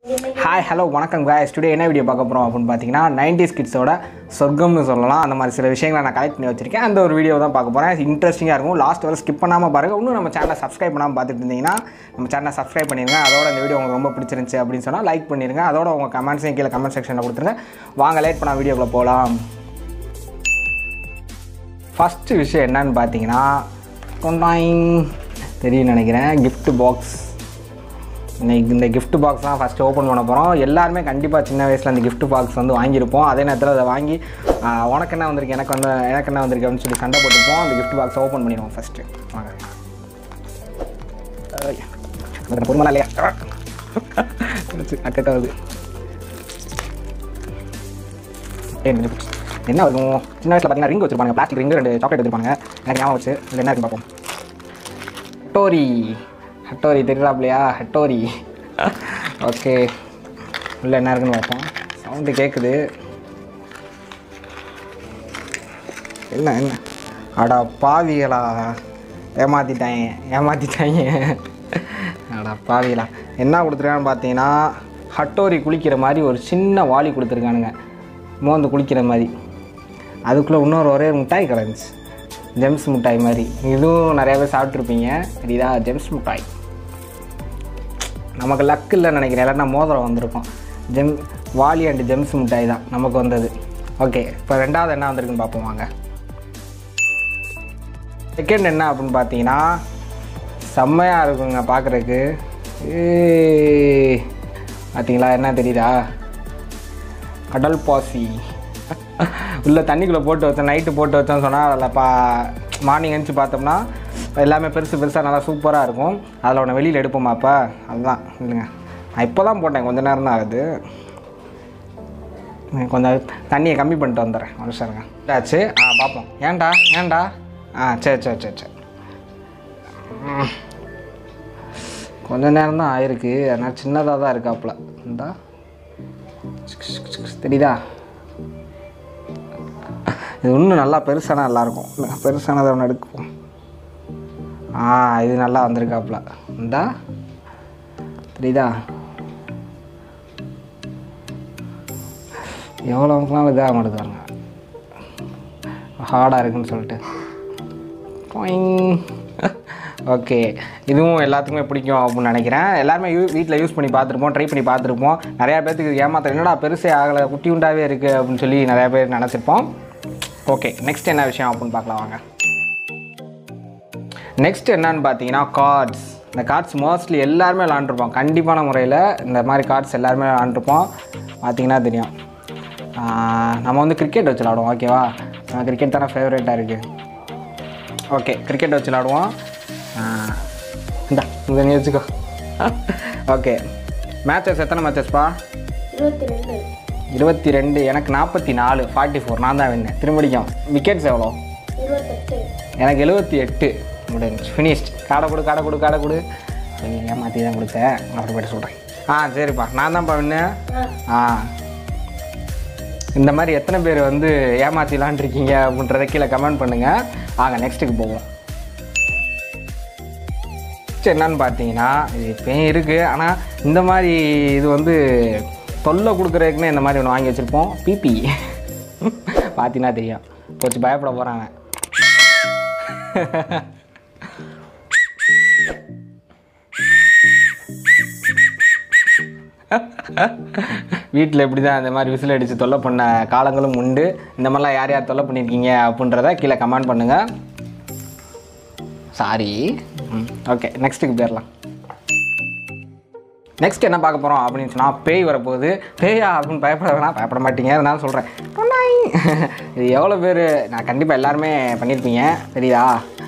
Hi hello வணக்கம் guys today என்ன video பார்க்க போகிறோம் அப்படின்னு பார்த்தீங்கன்னா நைன்டிஸ் கிட்ஸோட சொர்க்கம்னு சொல்லலாம் அந்த மாதிரி சில விஷயங்களை நான் கலெக்ட் பண்ணி வச்சிருக்கேன் அந்த ஒரு வீடியோ தான் பார்க்க போகிறேன் இன்ட்ரெஸ்டிங்காக இருக்கும் லாஸ்ட் வரை ஸ்கிப் பண்ணாமல் பாருங்கள் இன்னும் நம்ம சேனலை சப்ஸ்கிரைப் பண்ணாமல் பார்த்துட்டு இருந்தீங்கன்னா நம்ம சேனலை சப்ஸ்கிரைப் பண்ணிடுங்க அதோட இந்த வீடியோ உங்களுக்கு ரொம்ப பிடிச்சிருந்துச்சு அப்படின்னு சொன்னால் லைக் பண்ணிடுங்க அதோட உங்கள் கமெண்ட்ஸையும் கீழே கமெண்ட் செக்ஷனில் கொடுத்துருங்க வாங்க லேட் பண்ண வீடியோக்குள்ளே போகலாம் ஃபஸ்ட்டு விஷயம் என்னன்னு பார்த்தீங்கன்னா கொண்டாயிங் தெரியும் நினைக்கிறேன் gift பாக்ஸ் இன்னைக்கு இந்த gift பாக்ஸ் தான் ஃபஸ்ட்டு ஓப்பன் பண்ண போகிறோம் எல்லாருமே கண்டிப்பாக சின்ன வயசில் அந்த gift பாக்ஸ் வந்து வாங்கியிருப்போம் அதே நேரத்தில் அதை வாங்கி ஆ, உனக்கு என்ன வந்திருக்கு எனக்கு வந்து எனக்கு என்ன வந்திருக்கு அப்படின்னு சொல்லி சண்டை போட்டுப்போம் அந்த gift பாக்ஸ் ஓப்பன் பண்ணிடுவோம் ஃபஸ்ட்டு வாங்க ஐயா, அதுக்கு பொறுமலாம் இல்லையா அக்கட்டா வருது ஏய், நின்னு போச்சு. என்ன இருக்கும் சின்ன வயசில் பார்த்தீங்கன்னா ரிங் வச்சிருப்பாங்க பிளாஸ்டிக் ரிங் ரெண்டு சாக்லேட் வச்சிருப்பாங்க எனக்கு ஞாபகம் வச்சு இதில் என்ன இருக்கு பார்ப்போம் ஹட்டோரி ஹட்டோரி தெரியுறாப்லையா ஹட்டோரி ஓகே உள்ள என்ன இருக்குன்னு பார்ப்போம் சவுண்டு கேட்குது என்ன என்ன அடா பாவிகளா ஏமாத்திட்டாங்க ஏமாத்திட்டாங்க அடா பாவிகளா என்ன கொடுத்துருக்கான்னு பார்த்தீங்கன்னா ஹட்டோரி குளிக்கிற மாதிரி ஒரு சின்ன வாளி கொடுத்துருக்கானுங்க மோந்து குளிக்கிற மாதிரி அதுக்குள்ளே இன்னொரு ஒரே ஒரு மிட்டாய் கிடந்துச்சு ஜெம்ஸ் மிட்டாய் மாதிரி இதுவும் நிறைய பேர் சாப்பிட்ருப்பீங்க தெரியுதா ஜெம்ஸ் மிட்டாய் நமக்கு லக் இல்லைன்னு நினைக்கிறேன் இல்லைன்னா மோதிரம் வந்திருக்கும் ஜெம் வாலி அண்ட் ஜெம்ஸ் மிட்டாய் தான் நமக்கு வந்தது ஓகே இப்போ ரெண்டாவது என்ன வந்திருக்குன்னு பார்ப்போம் வாங்க செகண்ட் என்ன அப்படின்னு பார்த்தீங்கன்னா செம்மையாக இருக்குங்க பார்க்குறதுக்கு பார்த்தீங்களா என்ன தெரியுதா கடல் பாசி உள்ள தண்ணிக்குள்ளே போட்டு வச்சோம் நைட்டு போட்டு வச்சோம்னு சொன்னால் அதில் பா மார்னிங் எழுந்துச்சு பார்த்தோம்னா எல்லாமே பெருசு பெருசாக நல்லா சூப்பராக இருக்கும் அதில் ஒன்று வெளியில் எடுப்போமா அப்போ அதுதான் இல்லைங்க நான் இப்போ தான் போட்டேன் கொஞ்ச நேரம் தான் ஆகுது நான் கொஞ்சம் தண்ணியை கம்மி பண்ணிட்டு வந்துடுறேன் ஒரு சாருங்க ஆச்சு ஆ பார்ப்போம் ஏன்டா ஏன்டா ஆ சரி சரி சரி சரி ம். கொஞ்ச நேரம் தான் ஆயிருக்கு அதனால் சின்னதாக தான் இருக்காப்புல இந்தா தெரியுதா இது இன்னும் நல்லா பெருசானா நல்லாயிருக்கும் பெருசானதை ஒன்று எடுக்குவோம் ஆ இது நல்லா வந்திருக்காப்புல இந்தா தெரியுதா எவ்வளோக்கெல்லாம் இதாக மாட்டேதாங்க ஹார்டாக இருக்குன்னு சொல்லிட்டு ஓகே இதுவும் எல்லாத்துக்குமே பிடிக்கும் அப்படின்னு நினைக்கிறேன் எல்லாருமே யூ வீட்டில் யூஸ் பண்ணி பார்த்துருப்போம் ட்ரை பண்ணி பார்த்துருப்போம் நிறையா பேர்த்துக்கு ஏமாத்திரம் என்னடா பெருசே ஆகலை குட்டி உண்டாவே இருக்குது அப்படின்னு சொல்லி நிறையா பேர் நினச்சிருப்போம் ஓகே நெக்ஸ்ட் என்ன விஷயம் அப்படின்னு பார்க்கலாம் வாங்க நெக்ஸ்ட் என்னன்னு பார்த்தீங்கன்னா கார்ட்ஸ் இந்த கார்ட்ஸ் மோஸ்ட்லி எல்லாருமே விளாண்டுருப்போம் கண்டிப்பான முறையில் இந்த மாதிரி கார்ட்ஸ் எல்லாருமே விளாண்டுருப்போம் பார்த்தீங்கன்னா தெரியும் ஆஹ் நம்ம வந்து கிரிக்கெட் வச்சு விளாடுவோம் ஓகேவா நம்ம கிரிக்கெட் தானே ஃபேவரேட்டாக இருக்குது ஓகே கிரிக்கெட் வச்சு விளாடுவோம் ஆஹ் இந்தா இந்த நீ வச்சுக்கோ ஓகே மேட்சஸ் எத்தனை மேட்சஸ்ப்பா இருபத்தி ரெண்டு இருபத்தி ரெண்டு எனக்கு நாற்பத்தி நாலு ஃபார்ட்டி ஃபோர் நான் தான் வின்னேன் திரும்படிக்கும் விக்கெட்ஸ் எவ்வளோ இருபத்தெட்டு எனக்கு எழுபத்தி எட்டு முடிஞ்சு ஃபினிஷ்ட் காடை கொடு காடை கொடு காடை கொடு சரி ஏமாற்றி தான் கொடுத்தேன் அப்புறமேட்டு சொல்கிறேன் ஆ சரிப்பா நான் தான்ப்பா வின்னு ஆ ஆ இந்த மாதிரி எத்தனை பேர் வந்து ஏமாத்தி விளாண்டுருக்கீங்க அப்படின்றத கீழே கமெண்ட் பண்ணுங்கள் வாங்க நெக்ஸ்ட்டுக்கு போவோம் நெக்ஸ்ட் என்னன்னு பார்த்தீங்கன்னா இது இப்போயும் இருக்குது ஆனால் இந்த மாதிரி இது வந்து தொல்லை கொடுக்குறதுக்குன்னு இந்த மாதிரி ஒன்று வாங்கி வச்சுருப்போம் பிபி பார்த்தீங்கன்னா தெரியும் கொஞ்சம் பயப்பட போகிறாங்க வீட்டில் எப்படி தான் இந்த மாதிரி விசில் அடித்து தொல்லை பண்ண காலங்களும் உண்டு இந்த மாதிரிலாம் யார் யார் தொல்லை பண்ணியிருக்கீங்க அப்படின்றத கீழே கமெண்ட் பண்ணுங்கள் சாரி ஓகே நெக்ஸ்ட்டுக்கு போயிடலாம் நெக்ஸ்ட் என்ன பார்க்க போகிறோம் அப்படின்னு சொன்னால் பேய் வரப்போகுது பேயா அப்படின்னு பயப்பட வேணாம் பயப்பட மாட்டீங்க அதனால சொல்கிறேன் இது எவ்வளோ பேர் நான் கண்டிப்பாக எல்லாருமே பண்ணியிருப்பீங்க தெரியுதா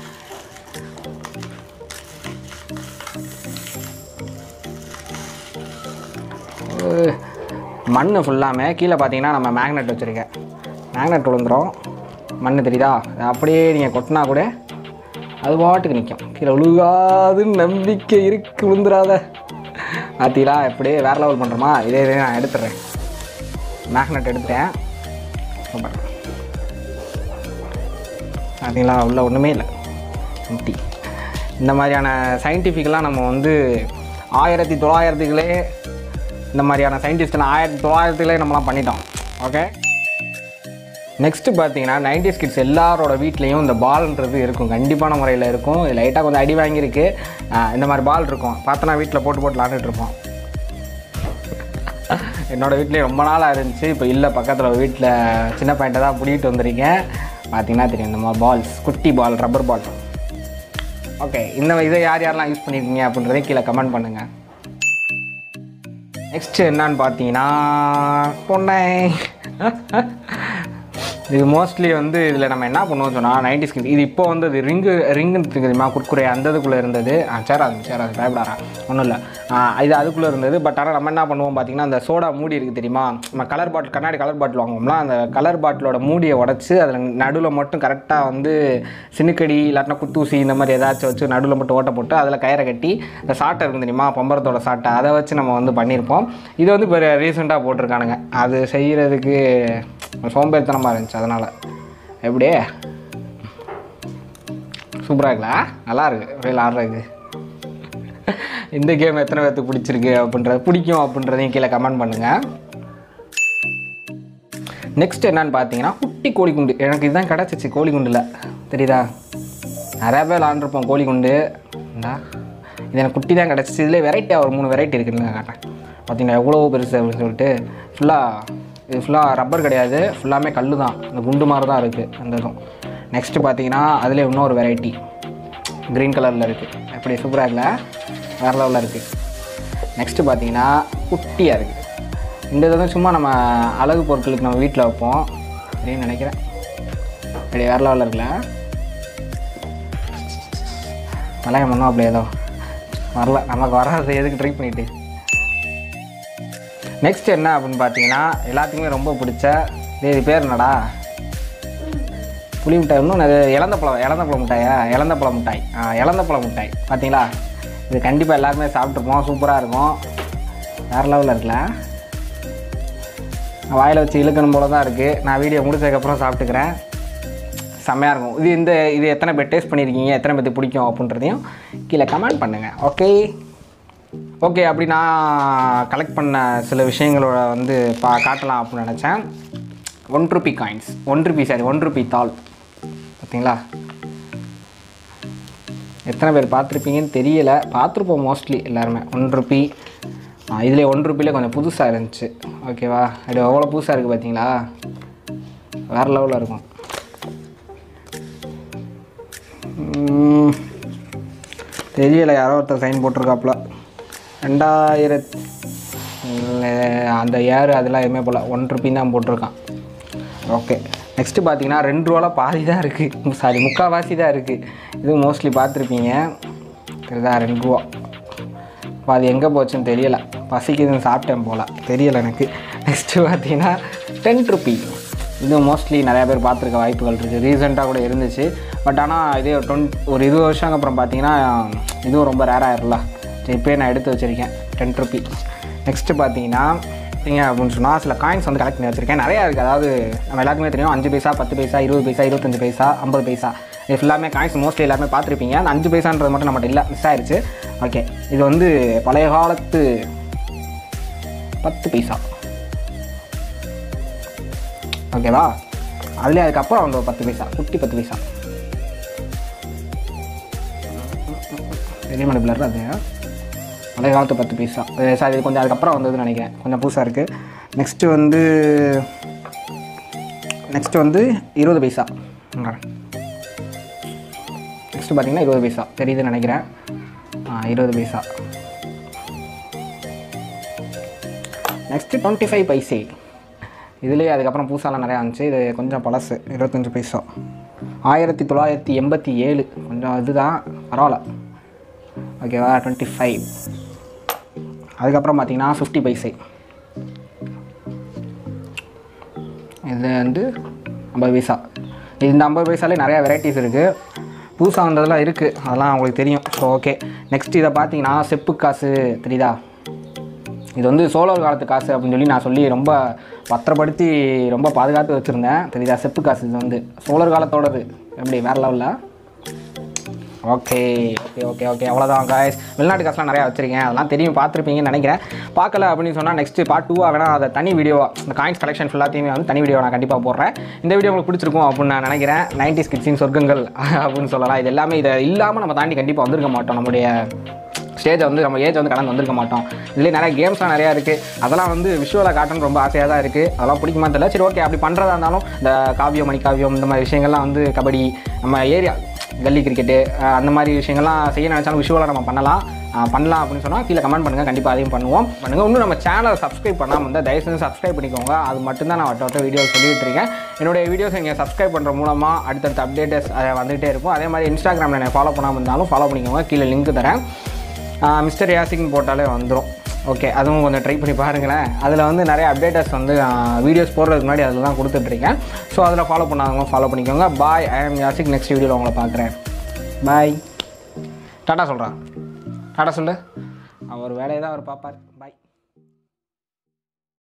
மண் ஃபுல்லாமே கீழே பார்த்தீங்கன்னா நம்ம மேக்னெட் வச்சுருக்கேன் மேக்னெட் விழுந்துரும் மண் தெரியுதா அது அப்படியே நீங்கள் கொட்டினா கூட அது பாட்டுக்கு நிற்கும் கீழே விழுகாதுன்னு நம்பிக்கை இருக்கு விழுந்துடாத பார்த்தீங்களா எப்படி வேறு லெவல் பண்ணுறோமா இதே இதே நான் எடுத்துடுறேன் மேக்னெட் எடுத்துட்டேன் சூப்பர் பார்த்தீங்களா உள்ள ஒன்றுமே இல்லை எம்டி இந்த மாதிரியான சயின்டிஃபிக்கெலாம் நம்ம வந்து ஆயிரத்தி தொள்ளாயிரத்துகளே இந்த மாதிரியான சயின்டிஸ்ட்லாம் ஆயிரத்தி தொள்ளாயிரத்துலேயே நம்மலாம் பண்ணிட்டோம் ஓகே நெக்ஸ்ட்டு பார்த்தீங்கன்னா நைன்டி கிட்ஸ் எல்லாரோட வீட்லேயும் இந்த பால்ன்றது இருக்கும் கண்டிப்பான முறையில் இருக்கும் இது லைட்டாக கொஞ்சம் அடி வாங்கியிருக்கு ஆஹ் இந்த மாதிரி பால் இருக்கும் பார்த்தனா வீட்டில் போட்டு போட்டு விளாண்டுட்டு இருப்போம் என்னோட வீட்லேயே ரொம்ப நாளாக இருந்துச்சு இப்போ இல்லை பக்கத்தில் வீட்டில் சின்ன பையன்ட்ட தான் பிடிக்கிட்டு வந்திருக்கேன் பார்த்தீங்கன்னா தெரியும் இந்த மாதிரி பால்ஸ் குட்டி பால் ரப்பர் பால் ஓகே இந்த இதை யார் யாரெல்லாம் யூஸ் பண்ணியிருக்கீங்க அப்படின்றதையும் கீழே கமெண்ட் பண்ணுங்கள் நெக்ஸ்ட் என்னன்னு பார்த்தீங்கன்னா பொண்ணை இது மோஸ்ட்லி வந்து இதில் நம்ம என்ன பண்ணுவோம் சொன்னால் நைன்டி ஸ்கின் இது இப்போ வந்து அது ரிங்கு ரிங்குன்னு தெரியுமா குர்குரே அந்த இதுக்குள்ளே இருந்தது ஆ சேராது சேராது பயப்படாரா ஒன்றும் இல்லை இது அதுக்குள்ளே இருந்தது பட் ஆனால் நம்ம என்ன பண்ணுவோம் பார்த்தீங்கன்னா அந்த சோடா மூடி இருக்குது தெரியுமா நம்ம கலர் பாட்டில் கண்ணாடி கலர் பாட்டில் வாங்குவோம்ல அந்த கலர் பாட்டிலோட மூடியை உடச்சி அதில் நடுவில் மட்டும் கரெக்டாக வந்து சினுக்கடி இல்லாட்டினா குத்தூசி இந்த மாதிரி ஏதாச்சும் வச்சு நடுவில் மட்டும் ஓட்ட போட்டு அதில் கயிறை கட்டி இந்த சாட்டை இருக்கும் தெரியுமா பம்பரத்தோட சாட்டை அதை வச்சு நம்ம வந்து பண்ணியிருப்போம் இது வந்து இப்போ ரீசெண்டாக போட்டிருக்கானுங்க அது செய்கிறதுக்கு சோம்பேறித்தனமாக இருந்துச்சு அதனால் எப்படியே சூப்பராக இருக்குல்ல நல்லா இருக்கு ரயில் ஆடுறதுக்கு இந்த கேம் எத்தனை பேர்த்துக்கு பிடிச்சிருக்கு அப்படின்றது பிடிக்கும் அப்படின்றதையும் கீழே கமெண்ட் பண்ணுங்கள் நெக்ஸ்ட் என்னன்னு பார்த்தீங்கன்னா குட்டி கோழிக்குண்டு எனக்கு இதுதான் கிடச்சிச்சு கோழிக்குண்டில் தெரியுதா நிறையா பேர் விளாண்டுருப்போம் கோழிக்குண்டு இந்தா இது எனக்கு குட்டி தான் கிடச்சிச்சு இதில் வெரைட்டியாக ஒரு மூணு வெரைட்டி இருக்குதுன்னு காட்டுறேன் பார்த்தீங்கன்னா எவ்வளோ பெருசு அப்படின்னு சொல்லிட்டு ஃபுல்லாக இது ஃபுல்லாக ரப்பர் கிடையாது ஃபுல்லாமே கல் தான் அந்த குண்டு மாதிரி தான் இருக்குது அந்த இதுவும் நெக்ஸ்ட்டு பார்த்தீங்கன்னா அதில் இன்னொரு வெரைட்டி க்ரீன் கலரில் இருக்குது எப்படி சூப்பராக இருக்குல்ல வேறு லெவலில் இருக்குது நெக்ஸ்ட்டு பார்த்தீங்கன்னா குட்டியாக இருக்குது இந்த இது வந்து சும்மா நம்ம அழகு பொருட்களுக்கு நம்ம வீட்டில் வைப்போம் அப்படின்னு நினைக்கிறேன் அப்படி வேறு லெவலில் இருக்குல்ல பழைய மண்ணும் அப்படி ஏதோ வரல நமக்கு வராது எதுக்கு ட்ரை பண்ணிட்டு நெக்ஸ்ட் என்ன அப்படின்னு பார்த்தீங்கன்னா எல்லாத்துக்குமே ரொம்ப பிடிச்ச டேய், இது பேர் என்னடா புளி மிட்டாய் இன்னும் அது இளந்த பழம் இளந்த பழம் மிட்டாயா இளந்த பழம் மிட்டாய் ஆ இளந்த பழம் மிட்டாய் பார்த்தீங்களா இது கண்டிப்பாக எல்லாருமே சாப்பிட்ருப்போம் சூப்பராக இருக்கும் வேறு லெவலில் இருக்குல்ல வாயில் வச்சு இழுக்கணும் போல தான் இருக்குது நான் வீடியோ முடிச்சதுக்கப்புறம் சாப்பிட்டுக்கிறேன் செம்மையாக இருக்கும் இது இந்த இது எத்தனை பேர் டேஸ்ட் பண்ணியிருக்கீங்க எத்தனை பேருக்கு பிடிக்கும் அப்படின்றதையும் கீழே கமெண்ட் பண்ணுங்கள் ஓகே ஓகே அப்படி நான் கலெக்ட் பண்ண சில விஷயங்களோட வந்து பா காட்டலாம் அப்படின்னு நினச்சேன் one rupee coins one rupee sorry one rupee தாள் பார்த்தீங்களா எத்தனை பேர் பார்த்துருப்பீங்கன்னு தெரியல பார்த்துருப்போம் மோஸ்ட்லி எல்லாருமே ஒன் ருபி இதில் ஒன் ருப்பியில் கொஞ்சம் புதுசாக இருந்துச்சு ஓகேவா அது எவ்வளோ புதுசாக இருக்குது பார்த்தீங்களா வேறு லெவலில் இருக்கும் உம், தெரியல யாரோ ஒருத்தர் சைன் போட்டிருக்காப்புல ரெண்டாயிரத் இல்ல, அந்த ஏர் அதெல்லாம் எதுவுமே போல ஒன் ருபி தான் போட்டிருக்கான் ஓகே நெக்ஸ்ட்டு பார்த்தீங்கன்னா ரெண்டு ரூபாவில் பாதி தான் இருக்குது சாரி முக்கால்வாசி தான் இருக்குது இது மோஸ்ட்லி பார்த்துருப்பீங்க தெரியுதா ரெண்டு ரூபா பாதி எங்கே போச்சுன்னு தெரியலை பசிக்குதுன்னு சாப்பிட்டேன் போல் தெரியலை எனக்கு நெக்ஸ்ட்டு பார்த்தீங்கன்னா டென் ருபி இது மோஸ்ட்லி நிறையா பேர் பார்த்துருக்க வாய்ப்புகள் இருக்குது ரீசெண்டாக கூட இருந்துச்சு பட் ஆனால் இதே ஒரு டுவெண்ட் ஒரு இருபது வருஷம் அப்புறம் பார்த்தீங்கன்னா இதுவும் ரொம்ப ரேர் ஆயிரும்ல சரி இப்போயே நான் எடுத்து வச்சுருக்கேன் டென் ருபி நெக்ஸ்ட்டு பார்த்தீங்கன்னா பார்த்தீங்க அப்படின்னு சொன்னால் சில காயின்ஸ் வந்து கலெக்ட் பண்ணி வச்சுருக்கேன் நிறையா இருக்குது அதாவது நம்ம எல்லாருக்குமே தெரியும் அஞ்சு பைசா பத்து பைசா இருபது பைசா இருபத்தஞ்சு பைசா ஐம்பது பைசா இது ஃபுல்லாமே காயின்ஸ் மோஸ்ட்லி எல்லாருமே பார்த்துருப்பீங்க அந்த அஞ்சு பைசான்றது மட்டும் நம்மகிட்ட இல்லை மிஸ் ஆயிடுச்சு ஓகே இது வந்து பழைய காலத்து பத்து பைசா ஓகேவா அதுலேயே அதுக்கப்புறம் வந்து ஒரு பத்து பைசா குட்டி பத்து பைசா பெரிய மணி பிளர் அது பழைய காலத்து பத்து பைசா சார் இது கொஞ்சம் அதுக்கப்புறம் வந்ததுன்னு நினைக்கிறேன் கொஞ்சம் புதுசாக இருக்குது நெக்ஸ்ட்டு வந்து நெக்ஸ்ட்டு வந்து இருபது பைசா நெக்ஸ்ட்டு பார்த்தீங்கன்னா இருபது பைசா தெரியுதுன்னு நினைக்கிறேன் ஆ இருபது paisa next twenty five paise இதுலேயே அதுக்கப்புறம் புதுசாலாம் நிறையா இருந்துச்சு இது கொஞ்சம் பழசு இருபத்தஞ்சி பைசா ஆயிரத்தி தொள்ளாயிரத்தி எண்பத்தி ஏழு கொஞ்சம் இதுதான் பரவாயில்ல ஓகேவா டுவெண்ட்டி ஃபைவ் அதுக்கப்புறம் பார்த்தீங்கன்னா ஃபிஃப்டி பைசே இது வந்து ஐம்பது பைசா இந்த ஐம்பது பைசாலே நிறையா வெரைட்டிஸ் இருக்குது புதுசாக வந்ததெல்லாம் இருக்குது அதெல்லாம் உங்களுக்கு தெரியும் ஸோ ஓகே நெக்ஸ்ட் இதை பார்த்தீங்கன்னா செப்பு காசு தெரியுதா இது வந்து சோழர் காலத்து காசு அப்படின்னு சொல்லி நான் சொல்லி ரொம்ப பத்திரப்படுத்தி ரொம்ப பாதுகாத்து வச்சுருந்தேன் தெரியுதா செப்பு காசு இது வந்து சோழர் காலத்தோடது எப்படி வேறு லெவலில் ஓகே ஓகே ஓகே ஓகே அவ்வளோதான் guys வெளிநாட்டு காசுலாம் நிறையா வச்சிருக்கேன் அதெல்லாம் தெரியும் பார்த்துருப்பீங்கன்னு நினைக்கிறேன் பார்க்கல அப்படின்னு சொன்னால் நெக்ஸ்ட் பார்ட் டூவாக வேணால் அதை தனி வீடியோவாக இந்த காயின்ஸ் கலெக்ஷன் ஃபுல்லாத்தையுமே வந்து தனி வீடியோ நான் கண்டிப்பாக போடுறேன் இந்த வீடியோ உங்களுக்கு பிடிச்சிருக்கும் அப்படின்னு நான் நினைக்கிறேன் நைன்டி ஸ்கிட்ஸின் சொர்க்கங்கள் அப்படின்னு சொல்லலாம் இது எல்லாமே இதை இல்லாமல் நம்ம தாண்டி கண்டிப்பாக வந்திருக்க மாட்டோம் நம்முடைய ஸ்டேஜை வந்து நம்ம ஏஜ் வந்து கடந்து வந்திருக்க மாட்டோம் இதுலேயே நிறைய கேம்ஸ்லாம் நிறையா இருக்குது அதெல்லாம் வந்து விஷுவலாக காட்டணும் ரொம்ப ஆசையாக தான் இருக்குது அதெல்லாம் பிடிக்குமா தெரியல சரி ஓகே அப்படி பண்ணுறதா இருந்தாலும் இந்த காவியம் மணிக்காவியம் இந்த மாதிரி விஷயங்கள்லாம் வந்து கபடி நம்ம ஏரியா கல்லி கிரிக்கெட்டு அஹ் அந்த மாதிரி விஷயங்கள்லாம் செய்ய நினச்சாலும் விஷுவலாக நம்ம பண்ணலாம் அஹ் பண்ணலாம் அப்படின்னு சொன்னால் கீழே கமெண்ட் பண்ணுங்கள் கண்டிப்பாக அதையும் பண்ணுவோம் பண்ணுங்கள் இன்னும் நம்ம சேனலை சப்ஸ்கிரைப் பண்ணாமல் இருந்தால் தயவு செஞ்சு சப்ஸ்கிரைப் பண்ணிக்கோங்க அது மட்டும்தான் நான் வட்ட வட்ட வீடியோ சொல்லிட்டு இருக்கேன் என்னுடைய வீடியோஸ் நீங்கள் சப்ஸ்கிரைப் பண்ணுற மூலமாக அடுத்தடுத்த அப்டேட்டஸ் வந்துகிட்டே இருக்கும் அதே மாதிரி இன்ஸ்டாகிராமில் என்னை ஃபாலோ பண்ணாமல் இருந்தாலும் ஃபாலோ பண்ணிக்கோங்க கீழே லிங்க் தரேன் மிஸ்டர் யாசிங் போட்டாலே வந்துடும் ஓகே அதுவும் கொஞ்சம் ட்ரை பண்ணி பாருங்களேன் அதில் வந்து நிறைய அப்டேட்டர்ஸ் வந்து வீடியோஸ் போடுறதுக்கு முன்னாடி அதில் தான் கொடுத்துட்ருக்கேன் ஸோ அதில் ஃபாலோ பண்ணாதவங்க ஃபாலோ பண்ணிக்கோங்க பாய் ஐ ஆம் யாசிக் நெக்ஸ்ட் வீடியோவில் உங்களை பார்க்குறேன் பாய் டாட்டா சொல்கிறான் டாட்டா சொல்லு அவர் வேலையை தான் அவர் பார்ப்பார் பாய்